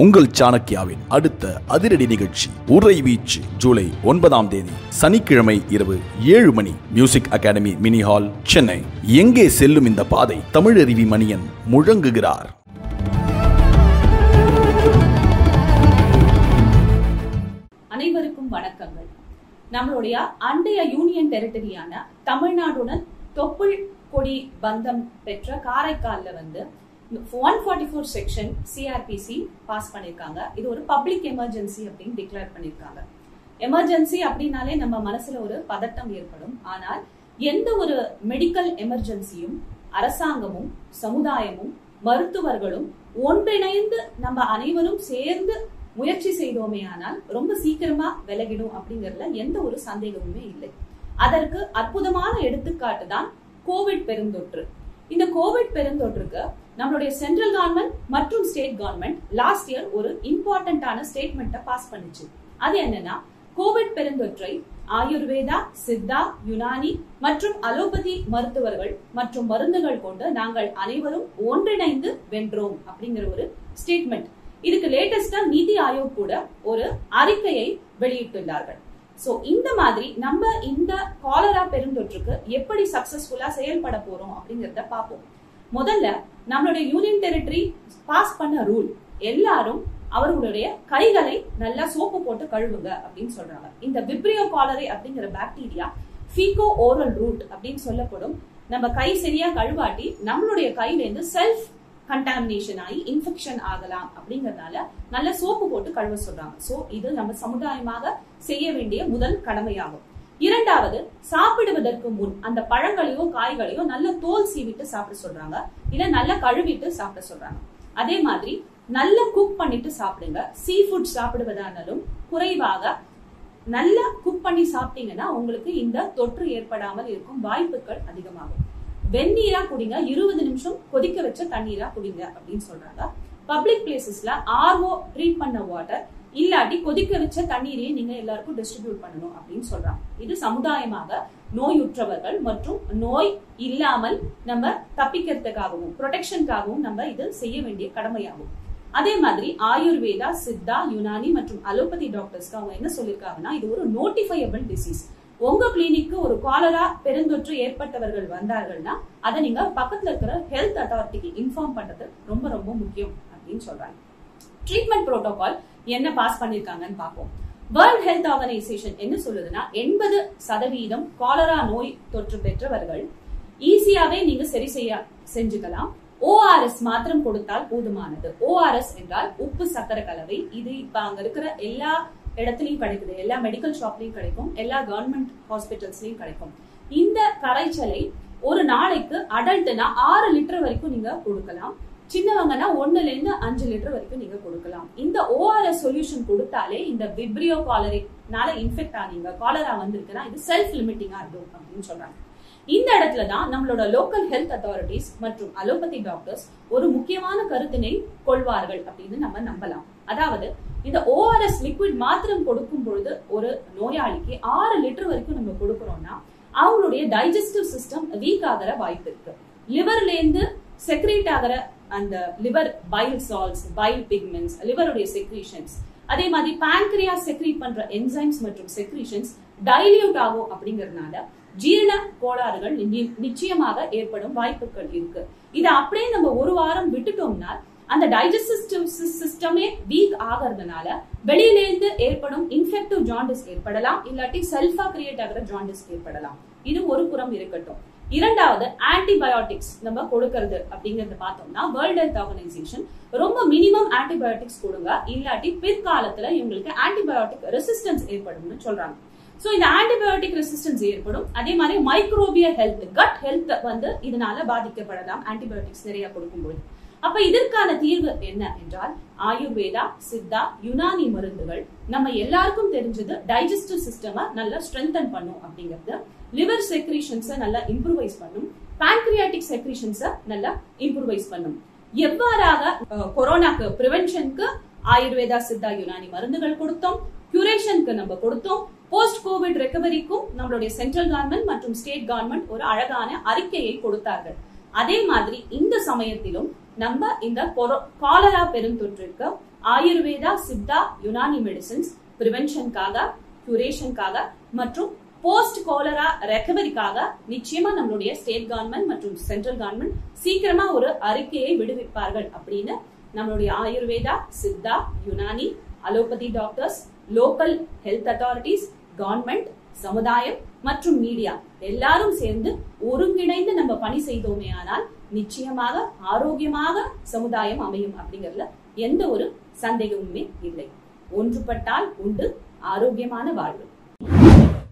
உங்கள் சாணக்கியாவின் அடுத்த அதிரடி நிகழ்ச்சி உரை வீச்சு ஜூலை ஒன்பதாம் தேதி சனிக்கிழமை இரவு ஏழு மணி music academy mini hall Chennai எங்கே செல்லும் இந்த பாதை தமிழருவி மணியன் முழங்குகிறார் அனைவருக்கும் வணக்கங்கள் நம்மளுடைய அண்டைய யூனியன் டெரிட்டரியான தமிழ்நாடுடன் தொப்புள் கொடி பந்தம் பெற்ற காரைக்கால்ல வந்து one forty four section CrPC pass பண்ணிருக்காங்க இது ஒரு பப்ளிக் எமர்ஜென்சி அப்படின்னு டிக்ளேர் பண்ணிருக்காங்க எமர்ஜென்சி அப்படின்னாலே நம்ம மனசுல ஒரு பதட்டம் ஏற்படும் ஆனால் எந்த ஒரு மெடிக்கல் எமர்ஜென்சியும் அரசாங்கமும் சமுதாயமும் மருத்துவர்களும் ஒன்றிணைந்து நம்ம அனைவரும் சேர்ந்து முயற்சி செய்தோமே ஆனால் ரொம்ப சீக்கிரமா விலகிடும் அப்படிங்கறதுல எந்த ஒரு சந்தேகமுமே இல்லை அதற்கு அற்புதமான எடுத்துக்காட்டு தான் கோவிட் பெருந்தொற்று இந்த கோவிட் பெருந்தொற்றுக்கு நம்மளுடைய சென்ட்ரல் கவர்மெண்ட் மற்றும் ஸ்டேட் கவர்மெண்ட் லாஸ்ட் இயர் ஒரு இம்பார்ட்டன்டான ஸ்டேட்மெண்ட்டை பாஸ் பண்ணுச்சு அது என்னன்னா கோவிட் பெருந்தொற்றை ஆயுர்வேதா சித்தா யுனானி மற்றும் அலோபதி மருத்துவர்கள் மற்றும் மருந்துகள் கொண்டு நாங்கள் அனைவரும் ஒன்றிணைந்து வென்றோம் அப்படிங்கிற ஒரு ஸ்டேட்மெண்ட் இதுக்கு லேட்டஸ்டா நிதி ஆயோக் கூட ஒரு அறிக்கையை வெளியிட்டுள்ளார்கள் சோ இந்த மாதிரி நம்ம இந்த காலரா பெருந்தொற்றுக்கு எப்படி சக்சஸ்ஃபுல்லா செயல்பட போறோம் அப்படிங்கறத பார்ப்போம் முதல்ல நம்மளுடைய யூனியன் டெரிட்டரி பாஸ் பண்ண ரூல் எல்லாரும் அவர்களுடைய கைகளை நல்லா சோப்பு போட்டு கழுவுங்க அப்படின்னு சொல்றாங்க இந்த விப்ரியோ காலரை அப்படிங்கிற பாக்டீரியா ஃபீகோ ஓரல் ரூட் அப்படின்னு சொல்லப்படும் நம்ம கை சரியா கழுவாட்டி நம்மளுடைய கையில இருந்து செல்ஃப் கண்டாமினேஷன் ஆகி இன்ஃபெக்ஷன் ஆகலாம் அப்படிங்கறதுனால நல்ல சோப்பு போட்டு கழுவ சொல்றாங்க சோ இது நம்ம சமுதாயமாக செய்ய வேண்டிய முதல் கடமையாகும் இரண்டாவது சாப்பிடுவதற்கு முன் அந்த பழங்களையோ காய்களையோ நல்ல தோல் சீவிட்டு சாப்பிட சொல்றாங்க இல்ல நல்லா கழுவிட்டு சாப்பிட சொல்றாங்க அதே மாதிரி நல்லா குக் பண்ணிட்டு சாப்பிடுங்க சீ ஃபுட் சாப்பிடுவதானாலும் குறைவாக நல்லா குக் பண்ணி சாப்பிட்டீங்கன்னா உங்களுக்கு இந்த தொற்று ஏற்படாமல் இருக்கும் வாய்ப்புகள் அதிகமாகும் வெந்நீரா குடிங்க இருபது நிமிஷம் கொதிக்க வச்ச தண்ணீரா குடிங்க அப்படின்னு சொல்றாங்க பப்ளிக் பிளேசஸ்ல ஆர்ஓ ட்ரீட் பண்ண வாட்டர் இல்லாட்டி கொதிக்க வச்ச தண்ணீரையே நீங்க எல்லாருக்கும் டிஸ்ட்ரிபியூட் பண்ணணும் அப்படின்னு சொல்றாங்க இது சமுதாயமாக நோயுற்றவர்கள் மற்றும் நோய் இல்லாமல் நம்ம தப்பிக்கிறதுக்காகவும் ப்ரொடெக்ஷனுக்காகவும் நம்ம இது செய்ய வேண்டிய கடமையாகும் அதே மாதிரி ஆயுர்வேதா சித்தா யுனானி மற்றும் அலோபதி டாக்டர்ஸ்க்கு அவங்க என்ன சொல்லிருக்காங்கன்னா இது ஒரு நோட்டிஃபையபிள் டிசீஸ் உங்க கிளினிக்கு ஒரு காலரா பெருந்தொற்று ஏற்பட்டவர்கள் வந்தார்கள்னா அதை நீங்க பக்கத்துல இருக்கிற ஹெல்த் அத்தாரிட்டிக்கு இன்ஃபார்ம் பண்றது ரொம்ப ரொம்ப முக்கியம் அப்படின்னு சொல்றாங்க ட்ரீட்மெண்ட் புரோட்டோகால் என்ன பாஸ் பண்ணிருக்காங்கன்னு பார்ப்போம் வேர்ல்ட் ஹெல்த் ஆர்கனைசேஷன் என்ன சொல்லுதுன்னா எண்பது சதவீதம் காலரா நோய் தொற்று பெற்றவர்கள் ஈஸியாவே நீங்க சரி செய்ய செஞ்சுக்கலாம் ஓஆர்எஸ் மாத்திரம் கொடுத்தால் போதுமானது ஓஆர்எஸ் என்றால் உப்பு சக்கரை கலவை இது இப்ப அங்க இருக்கிற எல்லா இடத்துலயும் கிடைக்குது எல்லா மெடிக்கல் ஷாப்லயும் கிடைக்கும் எல்லா கவர்மெண்ட் ஹாஸ்பிட்டல்ஸ்லயும் கிடைக்கும் இந்த கரைச்சலை ஒரு நாளைக்கு அடல்ட்னா ஆறு லிட்டர் வரைக்கும் நீங்க கொடுக்கலாம் சின்னவங்கன்னா ஒண்ணுல இருந்து அஞ்சு லிட்டர் வரைக்கும் நீங்க கொடுக்கலாம் இந்த ஓஆர்எஸ் சொல்யூஷன் கொடுத்தாலே இந்த விப்ரியோ காலரினால இன்ஃபெக்ட் ஆனீங்க காலரா வந்திருக்குன்னா இது செல்ஃப் லிமிட்டிங்கா இருக்கும் அப்படின்னு சொல்றாங்க இந்த இடத்துல தான் நம்மளோட லோக்கல் ஹெல்த் அத்தாரிட்டிஸ் மற்றும் அலோபதி டாக்டர்ஸ் ஒரு முக்கியமான கருத்தினை கொள்வார்கள் அப்படின்னு நம்ம நம்பலாம் அதாவது இந்த ஓஆர்எஸ் லிக்விட் மாத்திரம் கொடுக்கும் பொழுது ஒரு நோயாளிக்கு ஆறு லிட்டர் வரைக்கும் நம்ம கொடுக்கறோம்னா அவங்களுடைய டைஜஸ்டிவ் சிஸ்டம் வீக் ஆகிற வாய்ப்பு இருக்கு லிவர்ல இருந்து செக்ரேட் ஆகிற அந்த liver bile salts bile pigments லிவருடைய செக்ரீஷன்ஸ் அதே மாதிரி பான்கிரியா செக்ரீட் பண்ற என்சைம்ஸ் மற்றும் செக்ரீஷன்ஸ் டைல்யூட் ஆகும் அப்படிங்கறதுனால ஜீரண கோளாறுகள் நிச்சயமாக ஏற்படும் வாய்ப்புகள் இருக்கு இதை அப்படியே நம்ம ஒரு வாரம் விட்டுட்டோம்னா அந்த டைஜஸ்டிவ் சிஸ்டமே வீக் ஆகிறதுனால வெளியில இருந்து ஏற்படும் இன்ஃபெக்டிவ் ஜாண்டிஸ் ஏற்படலாம் இல்லாட்டி செல்ஃபா கிரியேட் ஆகிற ஜாண்டிஸ் ஏற்படலாம் இது ஒரு புறம் இருக்கட்டும் இரண்டாவது ஆன்டிபயோட்டிக்ஸ் நம்ம கொடுக்கறது அப்படிங்கறத பார்த்தோம்னா வேர்ல்ட் ஹெல்த் ஆர்கனைசேஷன் ரொம்ப மினிமம் ஆன்டிபயோட்டிக்ஸ் கொடுங்க இல்லாட்டி பிற்காலத்துல இவங்களுக்கு ஆன்டிபயோட்டிக் ரெசிஸ்டன்ஸ் ஏற்படும்னு சொல்றாங்க சோ இந்த ஆன்டிபயோட்டிக் ரெசிஸ்டன்ஸ் ஏற்படும் அதே மாதிரி மைக்ரோபியல் ஹெல்த் கட் ஹெல்த் வந்து இதனால பாதிக்கப்படலாம் ஆன்டிபயோட்டிக்ஸ் நிறைய கொடுக்கும்போது அப்ப இதற்கான தீர்வு என்ன என்றால் ஆயுர்வேதா சித்தா யுனானி மருந்துகள் நம்ம எல்லாருக்கும் தெரிஞ்சது டைஜஸ்டிவ் சிஸ்டம நல்லா ஸ்ட்ரென்தன் பண்ணும் அப்படிங்கிறது லிவர் செக்ரீஷன்ஸை நல்லா இம்ப்ரூவைஸ் பண்ணும் பான்கிரியாட்டிக் செக்ரீஷன்ஸை நல்லா இம்ப்ரூவைஸ் பண்ணும் எவ்வாறாக கொரோனாக்கு ப்ரிவென்ஷனுக்கு ஆயுர்வேதா சித்தா யுனானி மருந்துகள் கொடுத்தோம் கியூரேஷனுக்கு நம்ம கொடுத்தோம் போஸ்ட் கோவிட் ரெக்கவரிக்கும் நம்மளுடைய சென்ட்ரல் கவர்மெண்ட் மற்றும் ஸ்டேட் கவர்மெண்ட் ஒரு அழகான அறிக்கையை கொடுத்தார்கள் அதே மாதிரி இந்த சமயத்திலும் நம்ம இந்த காலரா பெருந்தொற்றிற்கு ஆயுர்வேதா சித்தா யுனானி மெடிசின்ஸ் ப்ரிவென்ஷனுக்காக கியூரேஷனுக்காக மற்றும் போஸ்ட் கோலரா ரெக்கவரிக்காக நிச்சயமா நம்மளுடைய ஸ்டேட் கவர்மெண்ட் மற்றும் சென்ட்ரல் கவர்மெண்ட் சீக்கிரமா ஒரு அறிக்கையை விடுவிப்பார்கள் அப்படின்னு நம்மளுடைய Ayurveda Siddha Unani allopathy doctors local health authorities government சமுதாயம் மற்றும் மீடியா எல்லாரும் சேர்ந்து ஒருங்கிணைந்து நம்ம பணி செய்தோமே ஆனால் நிச்சயமாக ஆரோக்கியமாக சமுதாயம் அமையும் அப்படிங்கறதுல எந்த ஒரு சந்தேகமுமே இல்லை ஒன்றுபட்டால் உண்டு ஆரோக்கியமான வாழ்வு